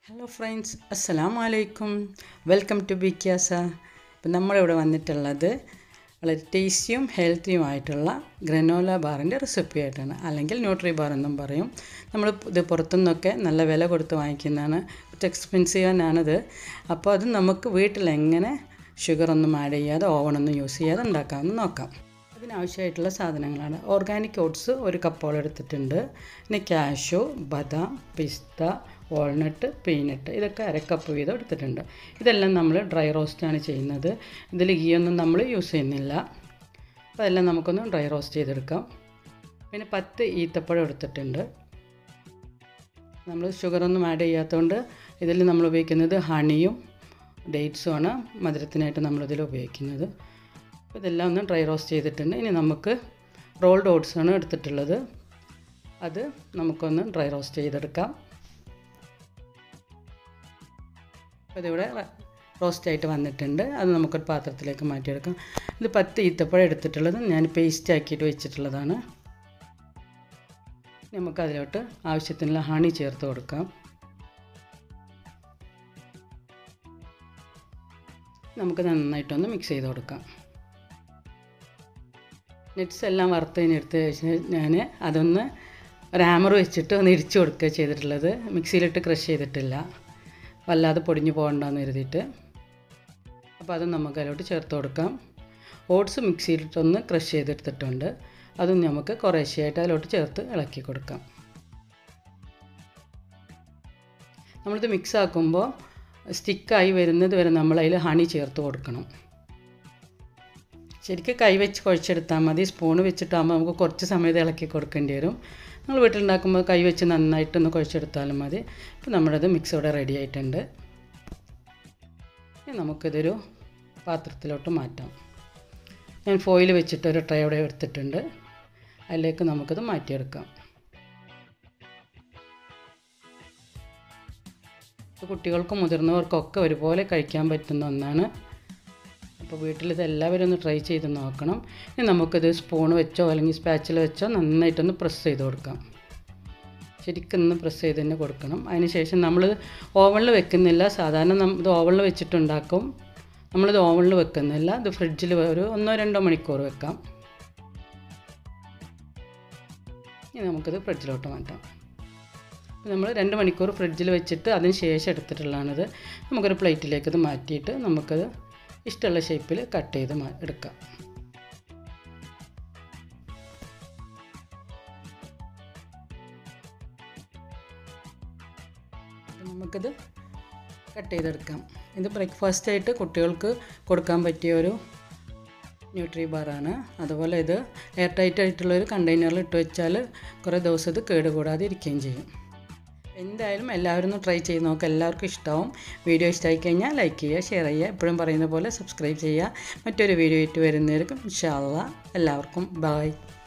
hello friends അസ്സലാമു അലൈക്കും welcome to B ക്യാസ ഇപ്പം നമ്മളിവിടെ വന്നിട്ടുള്ളത് വളരെ ടേസ്റ്റിയും ഹെൽത്തിയുമായിട്ടുള്ള ഗ്രനോല ബാറിൻ്റെ റെസിപ്പി ആയിട്ടാണ് അല്ലെങ്കിൽ ന്യൂട്രി ബാർ എന്നും പറയും നമ്മൾ ഇത് പുറത്തുനിന്നൊക്കെ നല്ല വില കൊടുത്ത് വാങ്ങിക്കുന്നതാണ് കുറച്ച് എക്സ്പെൻസീവ് തന്നെയാണിത് അപ്പോൾ അത് നമുക്ക് വീട്ടിൽ എങ്ങനെ ഷുഗറൊന്നും ആഡ് ചെയ്യാതെ ഓവണൊന്നും യൂസ് ചെയ്യാതെ ഉണ്ടാക്കാമെന്ന് നോക്കാം അതിനാവശ്യമായിട്ടുള്ള സാധനങ്ങളാണ് ഓർഗാനിക് ഓട്സ് ഒരു കപ്പോളം എടുത്തിട്ടുണ്ട് പിന്നെ കാഷ്യൂ ബദാം പിസ്ത വാൾനട്ട് പീനട്ട് ഇതൊക്കെ അരക്കപ്പ് വീതം എടുത്തിട്ടുണ്ട് ഇതെല്ലാം നമ്മൾ ഡ്രൈ റോസ്റ്റാണ് ചെയ്യുന്നത് ഇതിൽ ഗീ ഒന്നും നമ്മൾ യൂസ് ചെയ്യുന്നില്ല അപ്പോൾ അതെല്ലാം നമുക്കൊന്ന് ഡ്രൈ റോസ്റ്റ് ചെയ്തെടുക്കാം പിന്നെ പത്ത് ഈത്തപ്പഴം എടുത്തിട്ടുണ്ട് നമ്മൾ ഷുഗറൊന്നും ആഡ് ചെയ്യാത്തതുകൊണ്ട് ഇതിൽ നമ്മൾ ഉപയോഗിക്കുന്നത് ഹണിയും ഡേറ്റ്സുമാണ് മധുരത്തിനായിട്ട് നമ്മളിതിൽ ഉപയോഗിക്കുന്നത് അപ്പോൾ ഇതെല്ലാം ഒന്ന് ഡ്രൈ റോസ്റ്റ് ചെയ്തിട്ടുണ്ട് ഇനി നമുക്ക് റോൾഡ് ഓട്സാണ് എടുത്തിട്ടുള്ളത് അത് നമുക്കൊന്ന് ഡ്രൈ റോസ്റ്റ് ചെയ്തെടുക്കാം അപ്പോൾ ഇതിവിടെ റോസ്റ്റായിട്ട് വന്നിട്ടുണ്ട് അത് നമുക്കൊരു പാത്രത്തിലേക്ക് മാറ്റിയെടുക്കാം ഇത് പത്ത് ഈത്തപ്പഴം എടുത്തിട്ടുള്ളത് ഞാൻ പേസ്റ്റ് ആക്കിയിട്ട് വെച്ചിട്ടുള്ളതാണ് നമുക്കതിലോട്ട് ആവശ്യത്തിനുള്ള ഹണി ചേർത്ത് കൊടുക്കാം നമുക്ക് നന്നായിട്ടൊന്ന് മിക്സ് ചെയ്ത് കൊടുക്കാം നട്ട്സ് എല്ലാം വറുത്തതിനെടുത്ത് വെച്ച് ഞാൻ അതൊന്ന് ഒരു ഹാമർ വെച്ചിട്ട് ഒന്ന് ഇടിച്ചു കൊടുക്കുക ചെയ്തിട്ടുള്ളത് മിക്സിയിലിട്ട് ക്രഷ് ചെയ്തിട്ടില്ല വല്ലാതെ പൊടിഞ്ഞു പോകണ്ടെന്ന് കരുതിയിട്ട് അപ്പോൾ അത് നമുക്ക് അതിലോട്ട് ചേർത്ത് കൊടുക്കാം ഓട്സ് മിക്സിയിലിട്ടൊന്ന് ക്രഷ് ചെയ്തെടുത്തിട്ടുണ്ട് അതും നമുക്ക് കുറേശ്ശെയായിട്ട് അതിലോട്ട് ചേർത്ത് ഇളക്കി കൊടുക്കാം നമ്മളിത് മിക്സ് ആക്കുമ്പോൾ സ്റ്റിക്കായി വരുന്നത് വരെ നമ്മൾ അതിൽ ഹണി ചേർത്ത് കൊടുക്കണം ശരിക്കും കൈ വെച്ച് കുഴച്ചെടുത്താൽ മതി സ്പൂൺ വെച്ചിട്ടാകുമ്പോൾ നമുക്ക് കുറച്ച് സമയത്ത് ഇളക്കി കൊടുക്കേണ്ടി വരും നമ്മൾ വീട്ടിലുണ്ടാക്കുമ്പോൾ കൈ വെച്ച് നന്നായിട്ടൊന്ന് കുഴച്ചെടുത്താലും മതി ഇപ്പോൾ നമ്മുടേത് മിക്സ് ഇവിടെ റെഡി ആയിട്ടുണ്ട് ഇനി നമുക്കിതൊരു പാത്രത്തിലോട്ട് മാറ്റാം ഞാൻ ഫോയിൽ വെച്ചിട്ട് ഒരു ട്രേ ഇവിടെ എടുത്തിട്ടുണ്ട് അതിലേക്ക് നമുക്കിത് മാറ്റിയെടുക്കാം കുട്ടികൾക്കും മുതിർന്നവർക്കൊക്കെ ഒരുപോലെ കഴിക്കാൻ പറ്റുന്ന ഒന്നാണ് അപ്പോൾ വീട്ടിൽ ഇത് എല്ലാവരും ഒന്ന് ട്രൈ ചെയ്ത് നോക്കണം ഇനി നമുക്കിത് സ്പൂൺ വെച്ചോ അല്ലെങ്കിൽ സ്പാച്ചിൽ വെച്ചോ നന്നായിട്ടൊന്ന് പ്രസ് ചെയ്ത് കൊടുക്കാം ശരിക്കും ഒന്ന് പ്രസ് ചെയ്ത് തന്നെ കൊടുക്കണം അതിന് ശേഷം നമ്മൾ ഓവണിൽ വെക്കുന്നില്ല സാധാരണ നം ഇത് ഓവണിൽ വെച്ചിട്ടുണ്ടാക്കും നമ്മളിത് ഓവണിൽ വെക്കുന്നില്ല ഇത് ഫ്രിഡ്ജിൽ ഒരു ഒന്നോ രണ്ടോ മണിക്കൂർ വെക്കാം ഇനി നമുക്കിത് ഫ്രിഡ്ജിലോട്ട് മാറ്റാം നമ്മൾ രണ്ട് മണിക്കൂർ ഫ്രിഡ്ജിൽ വെച്ചിട്ട് അതിന് ശേഷം എടുത്തിട്ടുള്ളതാണിത് നമുക്കൊരു പ്ലേറ്റിലേക്ക് ഇത് മാറ്റിയിട്ട് നമുക്കത് ഇഷ്ടമുള്ള ഷേപ്പിൽ കട്ട് ചെയ്ത് എടുക്കാം നമുക്കിത് കട്ട് ചെയ്തെടുക്കാം ഇത് ബ്രേക്ക്ഫാസ്റ്റ് ആയിട്ട് കുട്ടികൾക്ക് കൊടുക്കാൻ പറ്റിയ ഒരു ന്യൂട്രി ബാറാണ് അതുപോലെ ഇത് എയർ ടൈറ്റ് ആയിട്ടുള്ള ഒരു കണ്ടെയ്നറിൽ ഇട്ട് വെച്ചാൽ കുറേ ദിവസം ഇത് കേടുകൂടാതെ ഇരിക്കുകയും ചെയ്യും എന്തായാലും എല്ലാവരും ഒന്ന് ട്രൈ ചെയ്ത് നോക്കുക എല്ലാവർക്കും ഇഷ്ടമാവും വീഡിയോ ഇഷ്ടമായി കഴിഞ്ഞാൽ ലൈക്ക് ചെയ്യുക ഷെയർ ചെയ്യുക എപ്പോഴും പറയുന്ന പോലെ സബ്സ്ക്രൈബ് ചെയ്യുക മറ്റൊരു വീഡിയോ ഇട്ട് വരുന്നവർക്കും ഇൻഷാല്ല എല്ലാവർക്കും ബായ്